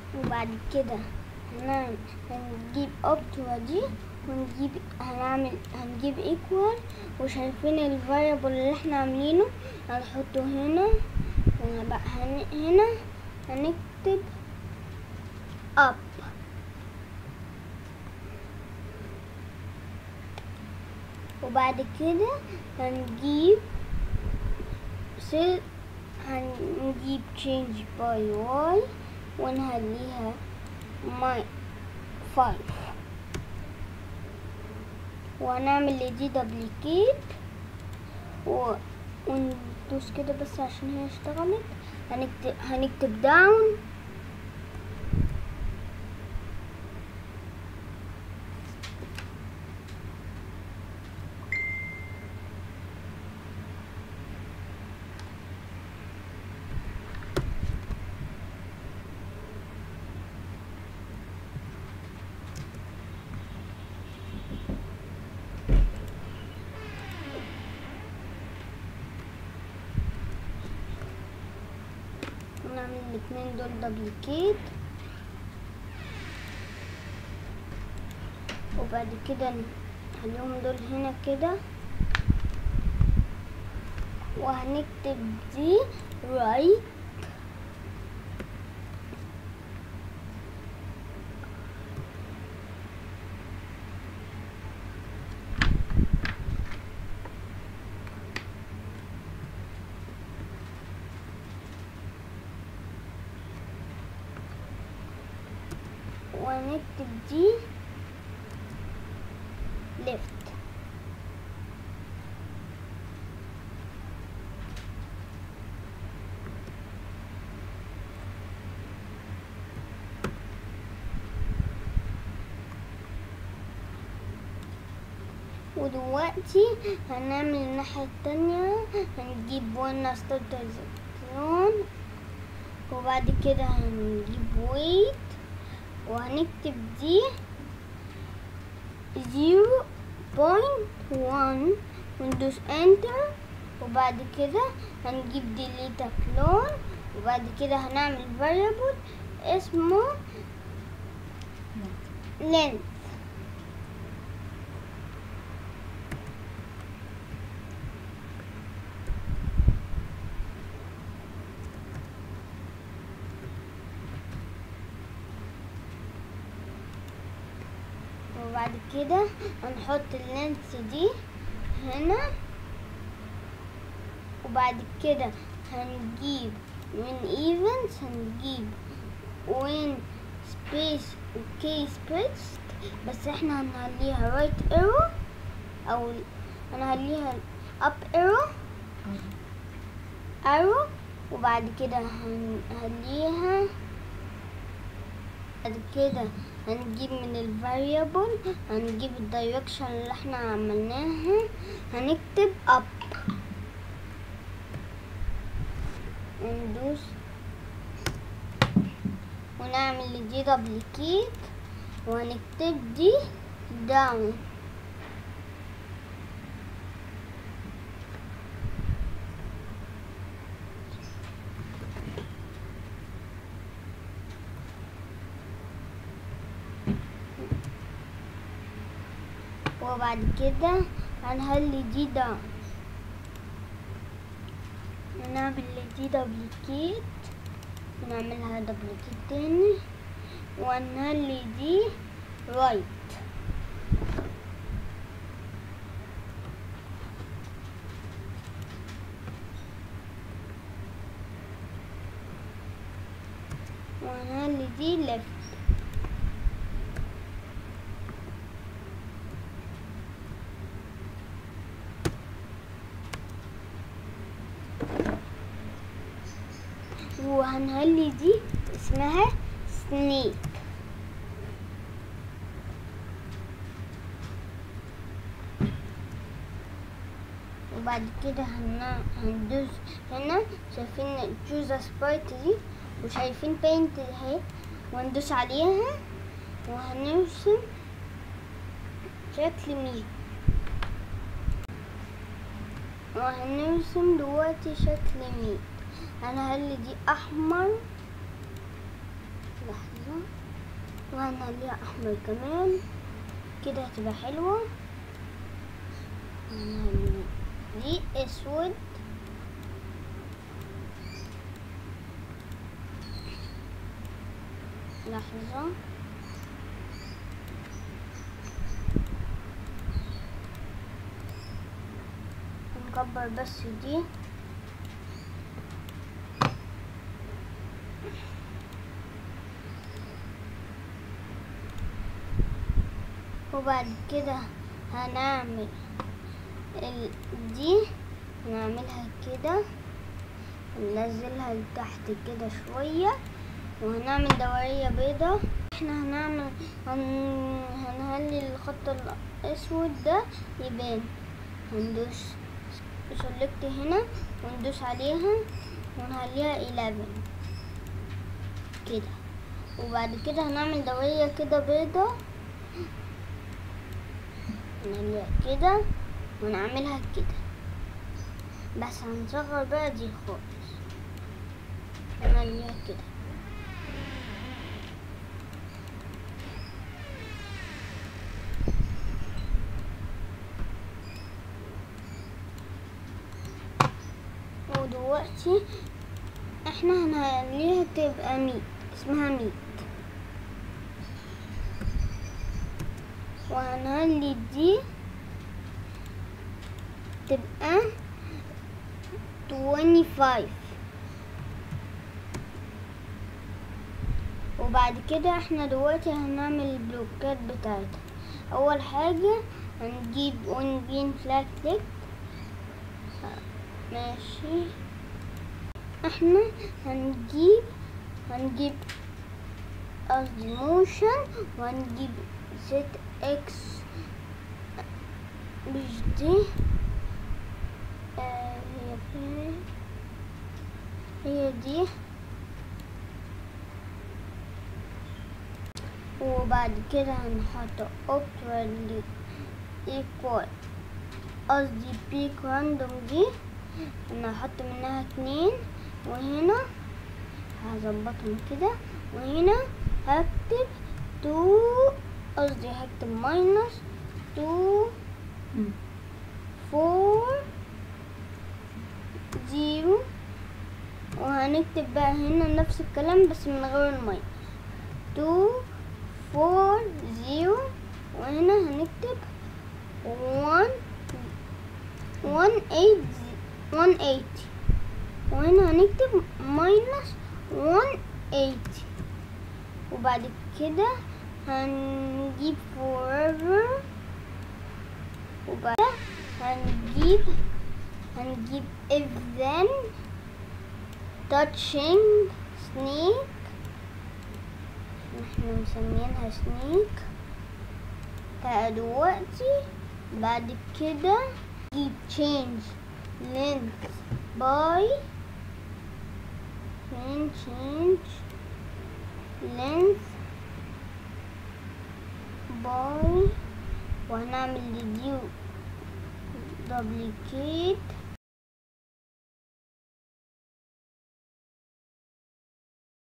وبعد كده هنعمل هنجيب اوبتوا دي ونجيب هنعمل هنجيب ايكوال وشايفين الفاريبل اللي احنا عاملينه هنحطه هنا ونبقى هن... هنا هنكتب up وبعد كده هنجيب سيل هنجيب change by y ونخليها my 5 وهنعمل دي دبليكيت و... وندوس كده بس عشان هي اشتغلت هنكتب هنكتب down ونعمل الاتنين دول دبليكيت وبعد كده نخليهم دول هنا كده وهنكتب دي right وهنكتب دي left ودلوقتي هنعمل الناحية التانية هنجيب وانا ستارتر زون وبعد كده هنجيب ويت وهنكتب دي زيرو بوينت وان وندوس انتر وبعد كده هنجيب ديليت كلون وبعد كده هنعمل variable اسمه length وبعد كده هنحط اللينس دي هنا وبعد كده هنجيب من ايفنتس هنجيب وين سبيس وكي سبيس بس احنا هنخليها رايت ايرو او هنخليها اب ايرو ايرو وبعد كده هنخليها بعد كده هنجيب من الفاريبل هنجيب الدايركشن اللي احنا عملناها هنكتب up وندوس ونعمل دي دبليكيت وهنكتب دي down وبعد كده هنخلي دي ده ونعمل دي دبليكيت ونعملها دبليكيت تاني ونخلي دي رايت ونخلي دي ليفت وهنخلي دي اسمها سنيك وبعد كده هن... هندوس هنا شايفين تشوز سبايت دي وشايفين بينت اهي وهندوس عليها وهنرسم شكل ميت وهنرسم دلوقتي شكل ميت انا هخلي دي احمر لحظة وهنخليها احمر كمان كده هتبقى حلوة هنعمل دي اسود لحظة نكبر بس دي وبعد كده هنعمل ال... دي هنعملها كده ننزلها لتحت كده شوية وهنعمل دورية بيضة احنا هنعمل هن... هنخلي الخط الاسود ده يبان هندوس سلكت هنا وندوس عليها ونخليها 11 كده وبعد كده هنعمل دورية كده بيضة نعملها كده ونعملها كده بس هنصغر بقى دي خالص نعملها كده ودلوقتي احنا هنخليها تبقى ميت اسمها ميت وهنخلي دي تبقى 25 وبعد كده احنا دلوقتي هنعمل البلوكات بتاعتها اول حاجة هنجيب اون جرين فلاج تك ماشي احنا هنجيب هنجيب قصدي موشن وهنجيب زد اكس مش دي آه هي فين هي دي وبعد كده هنحط اوبترالي ايكوال قصدي بيك راندوم دي انا هحط منها اتنين وهنا هظبطهم كده وهنا هكتب تو قصدي هكتب ماينس تو فور زيرو وهنكتب بقى هنا نفس الكلام بس من غير الماينس تو فور زيرو وهنا هنكتب one one eight one eighty وهنا هنكتب minus one eighty وبعد كده هنجيب forever وبعد هنجيب هنجيب if then touching snake احنا مسمينها سنيك دلوقتي بعد كده نجيب change length by then change length by وهنعمل دي duplicate